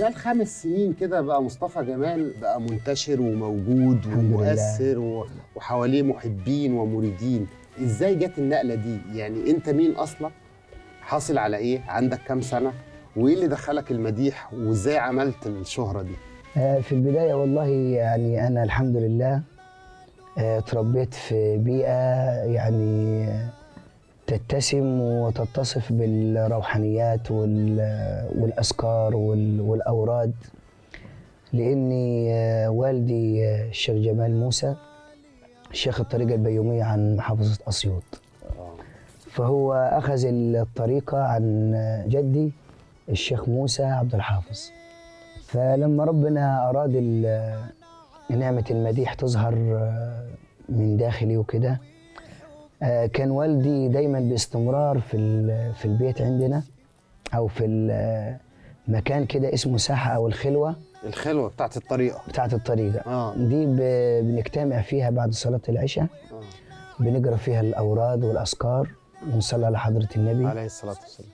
خلال خمس سنين كده بقى مصطفى جمال بقى منتشر وموجود الحمد لله. ومؤثر و- وحواليه محبين ومريدين ازاي جت النقله دي يعني انت مين اصلا حاصل على ايه عندك كام سنه وايه اللي دخلك المديح وازاي عملت الشهره دي آه، في البداية والله يعني أنا الحمد لله آه، اتربيت في بيئة يعني آه، تتسم وتتصف بالروحانيات وال- والأذكار وال- والأوراد لأني آه، والدي آه، الشيخ جمال موسى شيخ الطريقة البيومية عن محافظة أسيوط فهو أخذ الطريقة عن جدي الشيخ موسى عبد الحافظ فلما ربنا أراد ال- نعمة المديح تظهر آه، من داخلي وكده آه، كان والدي دايما باستمرار في ال- في البيت عندنا أو في ال- مكان كده اسمه ساحة أو الخلوة الخلوه بتاعت الطريقه بتاعت الطريقة اه دي ب- بنجتمع فيها بعد صلاة العشاء آه. بنقرأ فيها الأوراد والأذكار ونصلي على حضرة النبي عليه الصلاه والسلام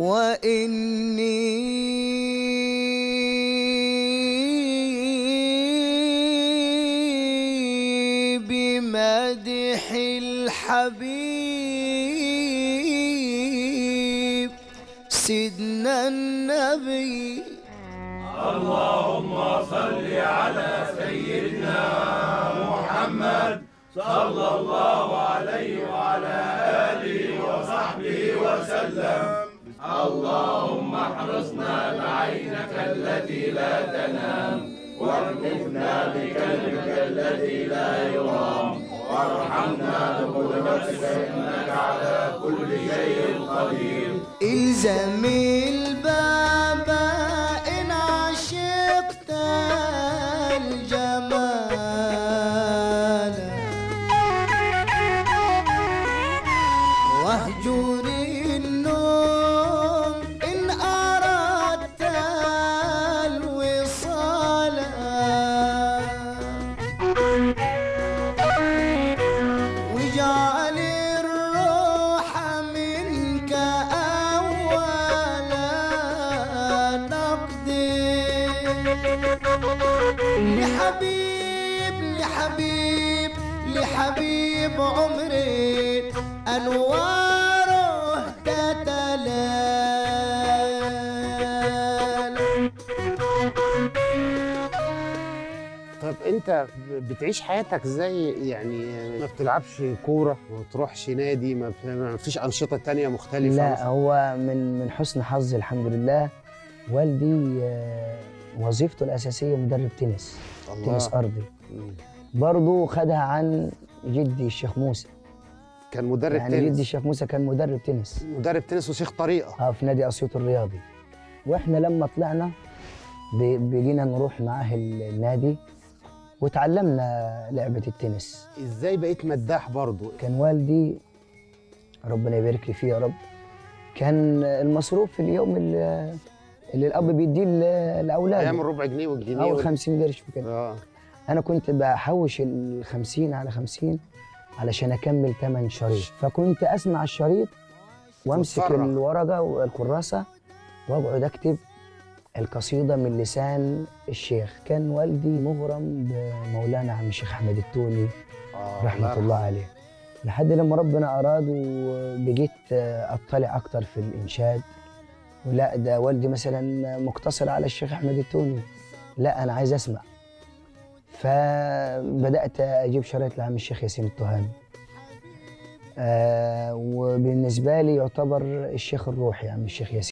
وإني بمدح الحبيب سيدنا النبي إلزم الباب إن عشقت الجمال واهجر النوم إن أردت الوصال واجعل الروح منك أول نقد لحبيب لحبيب لحبيب عمري أنواره تتلال طب انت بتعيش حياتك ازاي يعني ما بتلعبش كوره ما بتروحش نادي ما بت- ما فيش انشطه تانية مختلفه لا مثلاً؟ هو من من حسن حظي الحمد لله والدي آه، وظيفته الأساسية مدرب تنس تنس أرضي مم. برضه خدها عن جدي الشيخ موسى كان مدرب يعني جدي تنس الشيخ موسى كان مدرب تنس مدرب تنس وشيخ طريقه اه في نادي اسيوط الرياضي واحنا لما طلعنا ب- بقينا نروح معاه ال- النادي وتعلمنا لعبة التنس ازاي بقيت مداح برضو كان والدي ربنا يبارك لي فيه يا رب كان المصروف في اليوم اللي, اللي الاب بيديه ل- لاولاده ايام الربع جنيه والجنيه او وال- 50 قرش وكده اه انا كنت بحوش ال 50 على 50 علشان اكمل ثمن شريط فكنت اسمع الشريط وامسك وتفرغ. الورقه والكراسه واقعد اكتب القصيده من لسان الشيخ كان والدي مغرم بمولانا عم الشيخ احمد التوني آه، رحمه الله عليه لحد لما ربنا اراد وبقيت اطلع اكتر في الانشاد ولا ده والدي مثلا مقتصر على الشيخ احمد التوني لا انا عايز اسمع فبدات اجيب شرايط لعم الشيخ ياسين التهامي آه وبالنسبه لي يعتبر الشيخ الروحي عم الشيخ ياسين